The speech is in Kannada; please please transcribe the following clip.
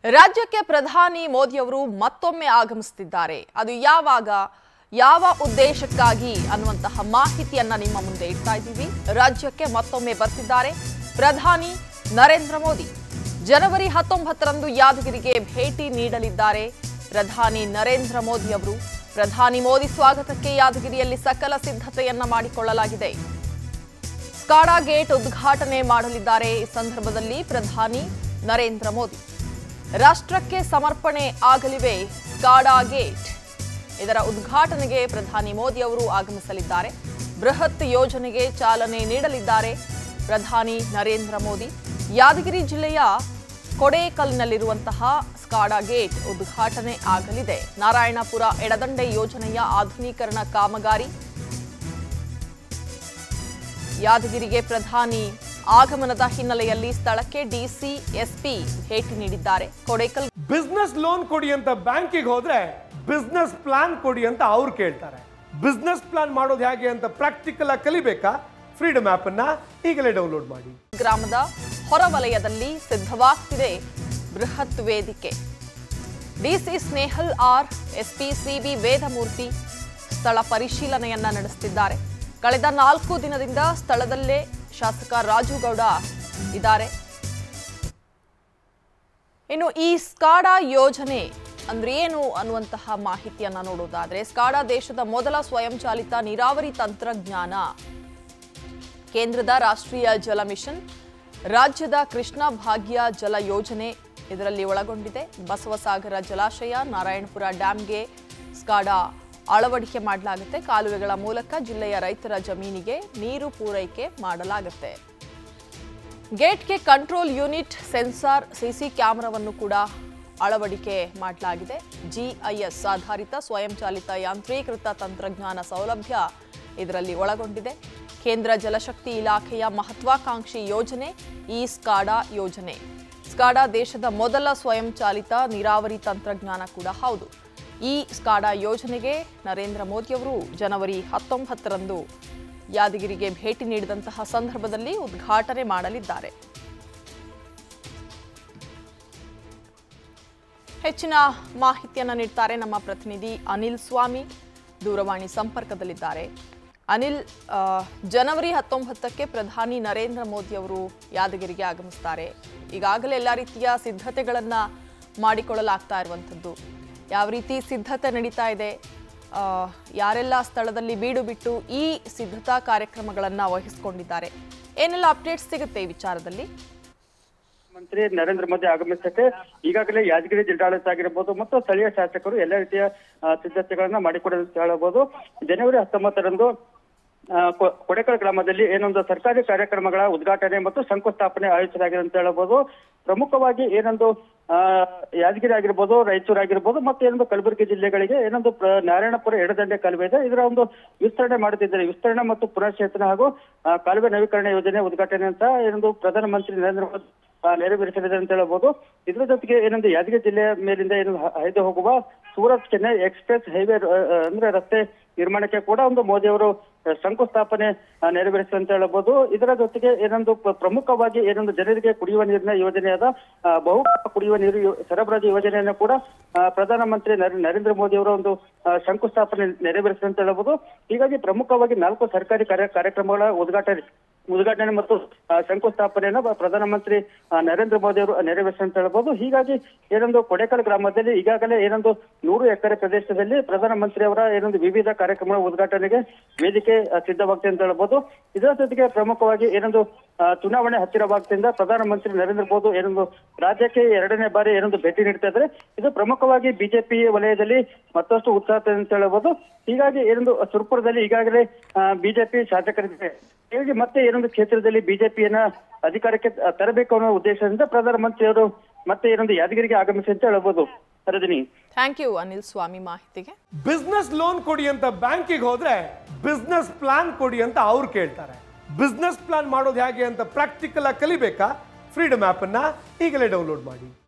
ರಾಜ್ಯಕ್ಕೆ ಪ್ರಧಾನಿ ಮೋದಿಯವರು ಮತ್ತೊಮ್ಮೆ ಆಗಮಿಸುತ್ತಿದ್ದಾರೆ ಅದು ಯಾವಾಗ ಯಾವ ಉದ್ದೇಶಕ್ಕಾಗಿ ಅನ್ನುವಂತಹ ಮಾಹಿತಿಯನ್ನ ನಿಮ್ಮ ಮುಂದೆ ಇಡ್ತಾ ಇದ್ದೀವಿ ರಾಜ್ಯಕ್ಕೆ ಮತ್ತೊಮ್ಮೆ ಬರ್ತಿದ್ದಾರೆ ಪ್ರಧಾನಿ ನರೇಂದ್ರ ಮೋದಿ ಜನವರಿ ಹತ್ತೊಂಬತ್ತರಂದು ಯಾದಗಿರಿಗೆ ಭೇಟಿ ನೀಡಲಿದ್ದಾರೆ ಪ್ರಧಾನಿ ನರೇಂದ್ರ ಮೋದಿ ಅವರು ಪ್ರಧಾನಿ ಮೋದಿ ಸ್ವಾಗತಕ್ಕೆ ಯಾದಗಿರಿಯಲ್ಲಿ ಸಕಲ ಸಿದ್ಧತೆಯನ್ನ ಮಾಡಿಕೊಳ್ಳಲಾಗಿದೆ ಸ್ಕಾಡಾ ಗೇಟ್ ಉದ್ಘಾಟನೆ ಮಾಡಲಿದ್ದಾರೆ ಈ ಸಂದರ್ಭದಲ್ಲಿ ಪ್ರಧಾನಿ ನರೇಂದ್ರ ಮೋದಿ ರಾಷ್ಟ್ರಕ್ಕೆ ಸಮರ್ಪಣೆ ಆಗಲಿವೆ ಸ್ಕಾಡಾ ಗೇಟ್ ಇದರ ಉದ್ಘಾಟನೆಗೆ ಪ್ರಧಾನಿ ಮೋದಿ ಅವರು ಆಗಮಿಸಲಿದ್ದಾರೆ ಬೃಹತ್ ಯೋಜನೆಗೆ ಚಾಲನೆ ನೀಡಲಿದ್ದಾರೆ ಪ್ರಧಾನಿ ನರೇಂದ್ರ ಮೋದಿ ಯಾದಗಿರಿ ಜಿಲ್ಲೆಯ ಕೊಡೇಕಲ್ನಲ್ಲಿರುವಂತಹ ಸ್ಕಾಡಾ ಗೇಟ್ ಉದ್ಘಾಟನೆ ಆಗಲಿದೆ ನಾರಾಯಣಪುರ ಎಡದಂಡೆ ಯೋಜನೆಯ ಆಧುನೀಕರಣ ಕಾಮಗಾರಿ ಯಾದಗಿರಿಗೆ ಪ್ರಧಾನಿ ಆಗಮನದ ಹಿನ್ನೆಲೆಯಲ್ಲಿ ಸ್ಥಳಕ್ಕೆ ಡಿಸಿ ಎಸ್ಪಿ ಭೇಟಿ ನೀಡಿದ್ದಾರೆ ಕೊಡೇಕಲ್ ಬಿಸ್ನೆಸ್ ಲೋನ್ ಕೊಡಿ ಅಂತ ಬ್ಯಾಂಕಿಗೆ ಹೋದ್ರೆ ಬಿಸ್ನೆಸ್ ಪ್ಲಾನ್ ಕೊಡಿ ಅಂತ ಅವ್ರು ಕೇಳ್ತಾರೆ ಬಿಸ್ನೆಸ್ ಪ್ಲಾನ್ ಮಾಡೋದು ಹೇಗೆ ಅಂತ ಪ್ರಾಕ್ಟಿಕಲ್ ಆಗಿ ಕಲಿಬೇಕಾ ಫ್ರೀಡಮ್ ಆಪ್ ಅನ್ನ ಈಗಲೇ ಡೌನ್ಲೋಡ್ ಮಾಡಿ ಗ್ರಾಮದ ಹೊರವಲಯದಲ್ಲಿ ಸಿದ್ಧವಾಗ್ತಿದೆ ಬೃಹತ್ ವೇದಿಕೆ DC Snehal R SP CB Vedamurthy ಸ್ಥಳ ಪರಿಶೀಲನೆಯನ್ನ ನಡೆಸುತ್ತಿದ್ದಾರೆ ಕಳೆದ ನಾಲ್ಕು ದಿನದಿಂದ ಸ್ಥಳದಲ್ಲೇ ಶಾಸಕ ರಾಜುಗೌಡ ಇದ್ದಾರೆ ಇನ್ನು ಈ ಸ್ಕಾಡಾ ಯೋಜನೆ ಅಂದ್ರೆ ಏನು ಅನ್ನುವಂತಹ ಮಾಹಿತಿಯನ್ನ ನೋಡೋದಾದ್ರೆ ಸ್ಕಾಡಾ ದೇಶದ ಮೊದಲ ಸ್ವಯಂಚಾಲಿತ ನೀರಾವರಿ ತಂತ್ರಜ್ಞಾನ ಕೇಂದ್ರದ ರಾಷ್ಟ್ರೀಯ ಜಲ ಮಿಷನ್ ರಾಜ್ಯದ ಕೃಷ್ಣ ಭಾಗ್ಯ ಜಲ ಯೋಜನೆ ಇದರಲ್ಲಿ ಒಳಗೊಂಡಿದೆ ಬಸವಸಾಗರ ಜಲಾಶಯ ನಾರಾಯಣಪುರ ಡ್ಯಾಂಗೆ ಸ್ಕಾಡಾ ಅಳವಡಿಕೆ ಮಾಡಲಾಗುತ್ತೆ ಕಾಲುವೆಗಳ ಮೂಲಕ ಜಿಲ್ಲೆಯ ರೈತರ ಜಮೀನಿಗೆ ನೀರು ಪೂರೈಕೆ ಮಾಡಲಾಗುತ್ತೆ ಗೇಟ್ಗೆ ಕಂಟ್ರೋಲ್ ಯೂನಿಟ್ ಸೆನ್ಸಾರ್ ಸಿಸಿ ಕ್ಯಾಮೆರಾವನ್ನು ಕೂಡ ಅಳವಡಿಕೆ ಮಾಡಲಾಗಿದೆ ಜಿಐಎಸ್ ಆಧಾರಿತ ಸ್ವಯಂಚಾಲಿತ ಯಾಂತ್ರೀಕೃತ ತಂತ್ರಜ್ಞಾನ ಸೌಲಭ್ಯ ಇದರಲ್ಲಿ ಒಳಗೊಂಡಿದೆ ಕೇಂದ್ರ ಜಲಶಕ್ತಿ ಇಲಾಖೆಯ ಮಹತ್ವಾಕಾಂಕ್ಷಿ ಯೋಜನೆ ಈ ಸ್ಕಾಡಾ ಯೋಜನೆ ಸ್ಕಾಡಾ ದೇಶದ ಮೊದಲ ಸ್ವಯಂಚಾಲಿತ ನೀರಾವರಿ ತಂತ್ರಜ್ಞಾನ ಕೂಡ ಹೌದು ಈ ಸ್ಕಾಡಾ ಯೋಜನೆಗೆ ನರೇಂದ್ರ ಮೋದಿಯವರು ಜನವರಿ ಹತ್ತೊಂಬತ್ತರಂದು ಯಾದಗಿರಿಗೆ ಭೇಟಿ ನೀಡಿದಂತಹ ಸಂದರ್ಭದಲ್ಲಿ ಉದ್ಘಾಟನೆ ಮಾಡಲಿದ್ದಾರೆ ಹೆಚ್ಚಿನ ಮಾಹಿತಿಯನ್ನ ನೀಡ್ತಾರೆ ನಮ್ಮ ಪ್ರತಿನಿಧಿ ಅನಿಲ್ ಸ್ವಾಮಿ ದೂರವಾಣಿ ಸಂಪರ್ಕದಲ್ಲಿದ್ದಾರೆ ಅನಿಲ್ ಆ, ಜನವರಿ ಹತ್ತೊಂಬತ್ತಕ್ಕೆ ಪ್ರಧಾನಿ ನರೇಂದ್ರ ಮೋದಿ ಅವರು ಯಾದಗಿರಿಗೆ ಆಗಮಿಸ್ತಾರೆ ಈಗಾಗಲೇ ಎಲ್ಲ ರೀತಿಯ ಸಿದ್ಧತೆಗಳನ್ನ ಮಾಡಿಕೊಳ್ಳಲಾಗ್ತಾ ಇರುವಂಥದ್ದು ಯಾವ ರೀತಿ ಸಿದ್ಧತೆ ನಡೀತಾ ಇದೆ ಆ, ಯಾರೆಲ್ಲ ಸ್ಥಳದಲ್ಲಿ ಬೀಡು ಬಿಟ್ಟು ಈ ಸಿದ್ಧತಾ ಕಾರ್ಯಕ್ರಮಗಳನ್ನ ವಹಿಸಿಕೊಂಡಿದ್ದಾರೆ ಏನೆಲ್ಲ ಅಪ್ಡೇಟ್ಸ್ ಸಿಗುತ್ತೆ ಈ ವಿಚಾರದಲ್ಲಿ ಮಂತ್ರಿ ನರೇಂದ್ರ ಮೋದಿ ಆಗಮಿಸಕ್ಕೆ ಈಗಾಗಲೇ ಯಾದಗಿರಿ ಜಿಲ್ಲಾಡಳಿತ ಆಗಿರ್ಬೋದು ಮತ್ತು ಸ್ಥಳೀಯ ಶಾಸಕರು ಎಲ್ಲ ರೀತಿಯ ಆ, ಸಿದ್ಧತೆಗಳನ್ನ ಮಾಡಿಕೊಡಲು ಅಂತ ಹೇಳಬಹುದು ಜನವರಿ ಹತ್ತೊಂಬತ್ತರಂದು ಆ, ಕೊ- ಕೊಡೆಕಲ್ ಗ್ರಾಮದಲ್ಲಿ ಏನೊಂದು ಸರ್ಕಾರಿ ಕಾರ್ಯಕ್ರಮಗಳ ಉದ್ಘಾಟನೆ ಮತ್ತು ಶಂಕುಸ್ಥಾಪನೆ ಆಯೋಜಿಸಲಾಗಿದೆ ಅಂತ ಹೇಳಬಹುದು ಪ್ರಮುಖವಾಗಿ ಏನೊಂದು ಆ, ಯಾದಗಿರಿ ಆಗಿರ್ಬೋದು ರಾಯಚೂರು ಆಗಿರ್ಬೋದು ಮತ್ತೆ ಏನೊಂದು ಕಲಬುರಗಿ ಜಿಲ್ಲೆಗಳಿಗೆ ಏನೊಂದು ಪ್ರ- ನಾರಾಯಣಪುರ ಎಡದಂಡೆ ಕಾಲುವೆ ಇದೆ ಇದರ ಒಂದು ವಿಸ್ತರಣೆ ಮಾಡುತ್ತಿದ್ದಾರೆ ವಿಸ್ತರಣೆ ಮತ್ತು ಪುನಶ್ಚೇತನ ಹಾಗೂ ಆ, ಕಾಲುವೆ ನವೀಕರಣ ಯೋಜನೆ ಉದ್ಘಾಟನೆ ಅಂತ ಏನೊಂದು ಪ್ರಧಾನಮಂತ್ರಿ ನರೇಂದ್ರ ಮೋದಿ ಆ, ನೆರವೇರಿಸಲಿದೆ ಅಂತ ಹೇಳಬಹುದು ಇದರ ಜೊತೆಗೆ ಏನೊಂದು ಯಾದಗಿರಿ ಜಿಲ್ಲೆಯ ಮೇಲಿಂದ ಏನು ಹ- ಹಾಯ್ದು ಹೋಗುವ ಸೂರತ್ ಚೆನ್ನೈ ಎಕ್ಸ್ಪ್ರೆಸ್ ಹೈವೇ ರ- ಆ, ಅಂದ್ರೆ ರಸ್ತೆ ನಿರ್ಮಾಣಕ್ಕೆ ಕೂಡ ಒಂದು ಮೋದಿ ಅವರು ಆ, ಶಂಕುಸ್ಥಾಪನೆ ಆ, ನೆರವೇರಿಸಿದೆ ಅಂತ ಹೇಳಬಹುದು ಇದರ ಜೊತೆಗೆ ಏನೊಂದು ಪ್ರ- ಪ್ರಮುಖವಾಗಿ ಏನೊಂದು ಜನರಿಗೆ ಕುಡಿಯುವ ನೀರಿನ ಯೋಜನೆಯಾದ ಆ, ಬಹು ಕುಡಿಯುವ ನೀರು ಯೋ- ಸರಬರಾಜು ಯೋಜನೆಯನ್ನು ಕೂಡ ಆ, ಪ್ರಧಾನಮಂತ್ರಿ ನರ- ನರೇಂದ್ರ ಮೋದಿ ಅವರ ಒಂದು ಆ, ಶಂಕುಸ್ಥಾಪನೆ ನೆರವೇರಿಸಿದೆ ಅಂತ ಹೇಳಬಹುದು ಹೀಗಾಗಿ ಪ್ರಮುಖವಾಗಿ ನಾಲ್ಕು ಸರ್ಕಾರಿ ಕಾರ್ಯ ಕಾರ್ಯಕ್ರಮಗಳ ಉದ್ಘಾಟನೆ ಉದ್ಘಾಟನೆ ಮತ್ತು ಆ, ಶಂಕುಸ್ಥಾಪನೆಯನ್ನು ಬ- ಪ್ರಧಾನಮಂತ್ರಿ ಆ, ನರೇಂದ್ರ ಮೋದಿ ಅವರು ನೆರವೇರಿಸಿ ಅಂತ ಹೇಳ್ಬೋದು ಹೀಗಾಗಿ ಏನೊಂದು ಕೊಡೆಕಲ್ ಗ್ರಾಮದಲ್ಲಿ ಈಗಾಗಲೇ ಏನೊಂದು ನೂರು ಎಕರೆ ಪ್ರದೇಶದಲ್ಲಿ ಪ್ರಧಾನಮಂತ್ರಿ ಅವರ ಏನೊಂದು ವಿವಿಧ ಕಾರ್ಯಕ್ರಮಗಳ ಉದ್ಘಾಟನೆಗೆ ವೇದಿಕೆ ಆ, ಸಿದ್ಧವಾಗ್ತಿದೆ ಅಂತ ಹೇಳ್ಬೋದು ಇದರ ಜೊತೆಗೆ ಪ್ರಮುಖವಾಗಿ ಏನೊಂದು ಆ, ಚುನಾವಣೆ ಹತ್ತಿರವಾಗ್ತಿಂದ ಪ್ರಧಾನಮಂತ್ರಿ ನರೇಂದ್ರ ಮೋದಿ ಏನೊಂದು ರಾಜ್ಯಕ್ಕೆ ಎರಡನೇ ಬಾರಿ ಏನೊಂದು ಭೇಟಿ ನೀಡ್ತಾ ಇದ್ದಾರೆ ಇದು ಪ್ರಮುಖವಾಗಿ ಬಿಜೆಪಿ ವಲಯದಲ್ಲಿ ಮತ್ತಷ್ಟು ಉತ್ಸಾಹ ತಂದಿದೆ ಅಂತ ಹೇಳ್ಬೋದು ಹೀಗಾಗಿ ಏನೊಂದು ಸುರ್ಪುರದಲ್ಲಿ ಈಗಾಗಲೇ ಬಿಜೆಪಿ ಶಾಸಕರಿದ್ದಾರೆ ಹೀಗಾಗಿ ಮತ್ತೆ ಏನೊಂದು ಕ್ಷೇತ್ರದಲ್ಲಿ ಬಿಜೆಪಿಯನ್ನ ಅಧಿಕಾರಕ್ಕೆ ತ- ತರಬೇಕು ಅನ್ನೋ ಉದ್ದೇಶದಿಂದ ಪ್ರಧಾನಮಂತ್ರಿ ಅವರು ಮತ್ತೆ ಏನೊಂದು ಯಾದಗಿರಿಗೆ ಆಗಮಿಸಿ ಅಂತ ಹೇಳ್ಬೋದು ರಜನಿ ಥ್ಯಾಂಕ್ ಯು ಅನಿಲ್ ಸ್ವಾಮಿ ಮಾಹಿತಿಗೆ ಬಿಸ್ನೆಸ್ ಲೋನ್ ಕೊಡಿ ಅಂತ ಬ್ಯಾಂಕಿಗೆ ಹೋದ್ರೆ ಬಿಸ್ನೆಸ್ ಪ್ಲಾನ್ ಕೊಡಿ ಅಂತ ಅವ್ರು ಕೇಳ್ತಾರೆ ಬಿಸ್ನೆಸ್ ಪ್ಲಾನ್ ಮಾಡೋದು ಹೇಗೆ ಅಂತ ಪ್ರಾಕ್ಟಿಕಲ್ ಆಗಿ ಕಲಿಬೇಕಾ ಫ್ರೀಡಮ್ ಆಪ್ ಅನ್ನ ಈಗಲೇ ಡೌನ್ಲೋಡ್ ಮಾಡಿ